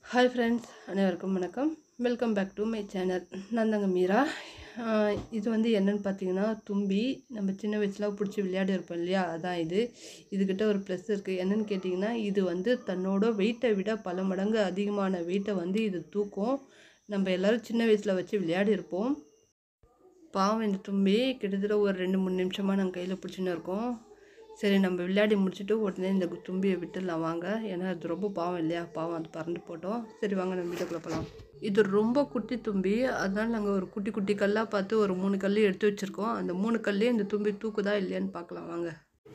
Hi friends அனைவருக்கும் வணக்கம் welcome back to my channel நான் தாங்க மீரா ஆஹ் இது வந்து என்னன்னு பார்த்தீங்கன்னா தும்பி நம்ம சின்ன வயசில் பிடிச்சி விளையாடி இருப்போம் இல்லையா அதான் இது இதுக்கிட்ட ஒரு ப்ளஸ் இருக்குது என்னன்னு கேட்டிங்கன்னா இது வந்து தன்னோட வெயிட்டை விட பல மடங்கு அதிகமான வெயிட்டை வந்து இது தூக்கும் நம்ம எல்லோரும் சின்ன வயசில் வச்சு விளையாடி இருப்போம் பாவம் இந்த தும்பி கிட்டத்தட்ட ஒரு ரெண்டு மூணு நிமிஷமாக நாங்கள் கையில் பிடிச்சின்னு இருக்கோம் சரி நம்ம விளையாடி முடிச்சுட்டு உடனே இந்த தும்பியை விட்டுடலாம் வாங்க ஏன்னா அது ரொம்ப பாவம் இல்லையா பாவம் அது பறந்து போட்டோம் சரி வாங்க நம்ம வீட்டுக்குள்ளே போகலாம் இது ரொம்ப குட்டி தும்பி அதனால நாங்கள் ஒரு குட்டி குட்டி கல்லாக பார்த்து ஒரு மூணு கல் எடுத்து வச்சுருக்கோம் அந்த மூணு கல்லையும் இந்த தும்பி தூக்குதா இல்லையான்னு பார்க்கலாம் வாங்க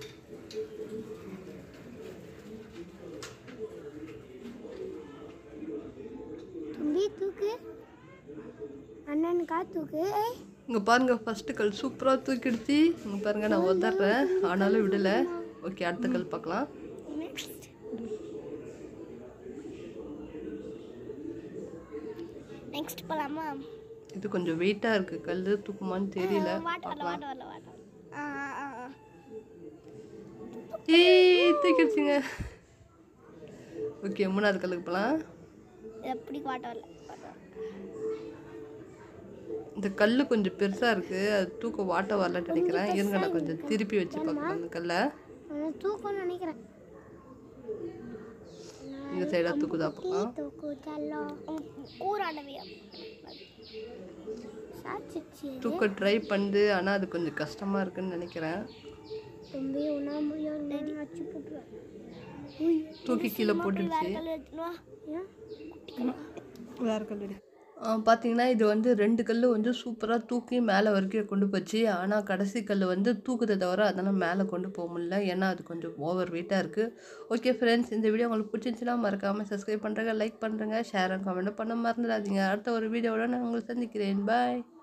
தும்பி தூக்கு அண்ணனுக்கா தூக்கு ஏய் இங்கே பாருங்கள் ஃபஸ்ட்டு கல் சூப்பராக தூக்கிடுச்சு இங்கே பாருங்கள் நான் உதறேன் ஆனாலும் விடலை ஓகே அடுத்த கல் பார்க்கலாம் நெக்ஸ்ட் நெக்ஸ்ட் போலாமா இது கொஞ்சம் வெயிட்டாக இருக்குது கல் தூக்குமான்னு தெரியல வாட்ட வரல பார்க்கலாம் வாட்ட வரல வாட்ட வரல. ஆ ஆ, ஆ, ஆ. ஏய் தூக்கிடுச்சுங்க ஓகே மூணாவது கல்லுக்கு போகலாம் எப்படி வாட்ட வரல வாட்ட வரல. இந்த கல் கொஞ்சம் பெருசாக இருக்குது அது தூக்க வாட்ட வரலன்னு நினைக்கிறேன் இருங்க நான் கொஞ்சம் திருப்பி வச்சு பார்க்கலாம் அந்த கல்லை நான் தூக்கம்னு நினைக்கிறேன் இந்த சைடாக தூக்குதா பார்க்கலாம் தூக்கு சல்லோ ஊராடவே சாச்சிச்சு தூக்க ட்ரை பண்ணுது ஆனால் அது கொஞ்சம் கஷ்டமாக இருக்குன்னு நினைக்கிறேன் தும்பி உணா முடியாது வச்சு போட்டுருவேன் தூக்கி கீழே போட்டுடுச்சு வேறு கல் பார்த்தீங்கன்னா இது வந்து ரெண்டு கல் வந்து சூப்பராக தூக்கி மேலே வரைக்கும் கொண்டு போச்சு ஆனால் கடைசி கல் வந்து தூக்குதை தவிர அதெல்லாம் மேலே கொண்டு போக முடியல ஏன்னா அது கொஞ்சம் ஓவர் வெயிட்டாக இருக்குது ஓகே ஃப்ரெண்ட்ஸ் இந்த வீடியோ உங்களுக்கு பிடிச்சிருந்துச்சுன்னா மறக்காமல் சப்ஸ்கிரைப் பண்ணுறங்க லைக் பண்ணுறங்க ஷேர் அண்ட் கமெண்ட் பண்ண மறந்துடாதீங்க அடுத்த ஒரு வீடியோவோட நான் உங்களை சந்திக்கிறேன் பாய்